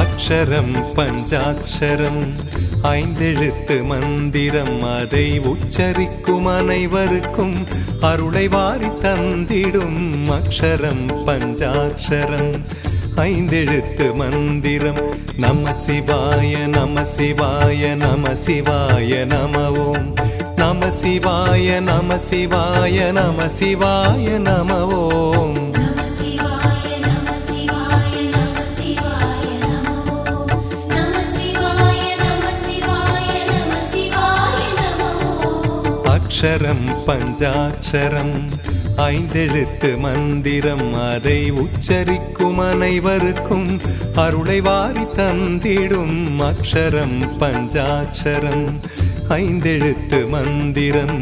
அக்ஷரம் பஞ்சாட்சரம் ஐந்தெழுத்து மந்திரம் அதை உச்சரிக்கும் அனைவருக்கும் அருளை வாரி தந்திடும் அக்ஷரம் பஞ்சாட்சரம் ஐந்தெழுத்து மந்திரம் நம சிவாய நம சிவாய நம சிவாய நம ஓம் நம சிவாய நம சிவாய நம சிவாய நம ஓம் நம சிவாய நம சிவாய நம சிவாய நமோ நம சிவாய நம சிவாய நம சிவாய நமோ அக்ஷரம் பஞ்சாட்சரம் ஐந்தெழுத்து மந்திரம் அதை உச்சரிக்கும் அனைவருக்கும் அருளை வாரி தந்திடும் அக்ஷரம் பஞ்சாட்சரம் ஐந்தெழுத்து மந்திரம்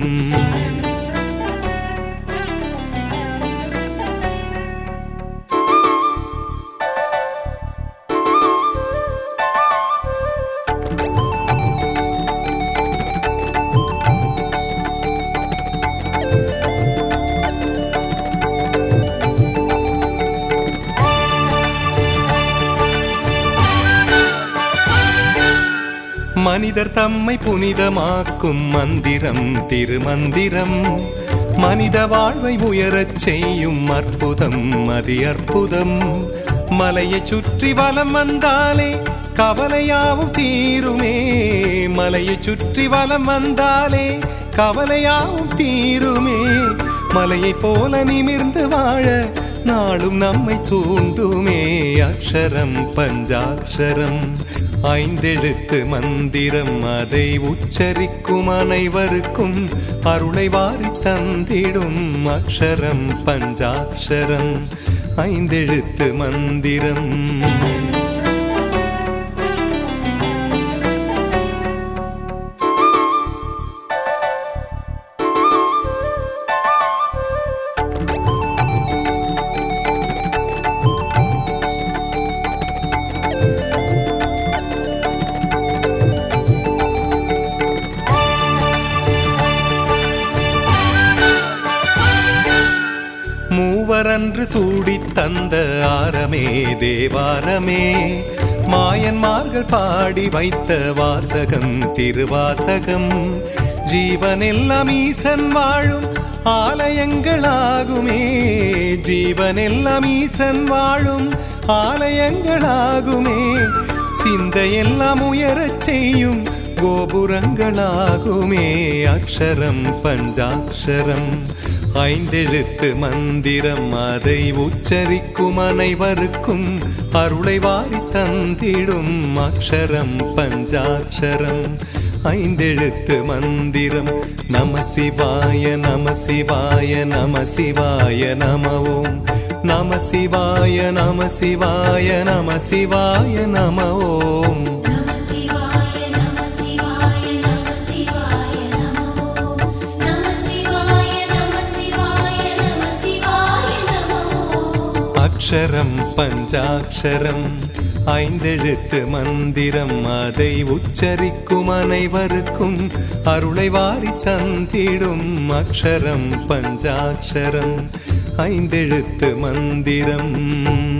மனிதர் தம்மை புனிதமாக்கும் மந்திரம் திருமந்திரம் மனித வாழ்வை உயரச் செய்யும் அற்புதம் அதி அற்புதம் மலையை சுற்றி வலம் வந்தாலே கவலையாவும் தீருமே மலையை சுற்றி வலம் வந்தாலே கவலையாவும் தீருமே மலையை போல நிமிர்ந்து வாழ நாளும் நம்மை தூண்டுமே அக்ஷரம் பஞ்சாட்சரம் ஐந்தெழுத்து மந்திரம் அதை உச்சரிக்கும் அனைவருக்கும் அருளை வாரி தந்திடும் அக்ஷரம் பஞ்சாட்சரம் ஐந்தெழுத்து மந்திரம் மூவரன்று சூடித் தந்த ஆரமே தேவாரமே மாயன்மார்கள் பாடி வைத்த வாசகம் திருவாசகம் ஜீவனெல்லாம் ஈசன் வாழும் ஆலயங்களாகுமே ஜீவனெல்லாம் ஈசன் வாழும் ஆலயங்களாகுமே சிந்தையெல்லாம் உயரச் செய்யும் கோபுரங்களாகுமே அக்ஷரம் பஞ்சாட்சரம் ஐந்தெழுத்து மந்திரம் அதை உச்சரிக்கும் அனைவருக்கும் அருளை வாரி தந்திடும் அக்ஷரம் பஞ்சாட்சரம் ஐந்தெழுத்து மந்திரம் நம சிவாய நம சிவாய நம சிவாய நம ஓம் நம சிவாய நம சிவாய நம சிவாய நம ஓம் நம சிவாய நம சிவாய நம சிவாய நமோ நம சிவாய நம சிவாய நம சிவாய நமோ அக்ஷரம் பஞ்சாட்சரம் ஐந்தெழுத்து மந்திரம் அதை உச்சரிக்கும் அனைவருக்கும் அருளை வாரி தந்திடும் அக்ஷரம் பஞ்சாட்சரம் ஐந்தெழுத்து மந்திரம்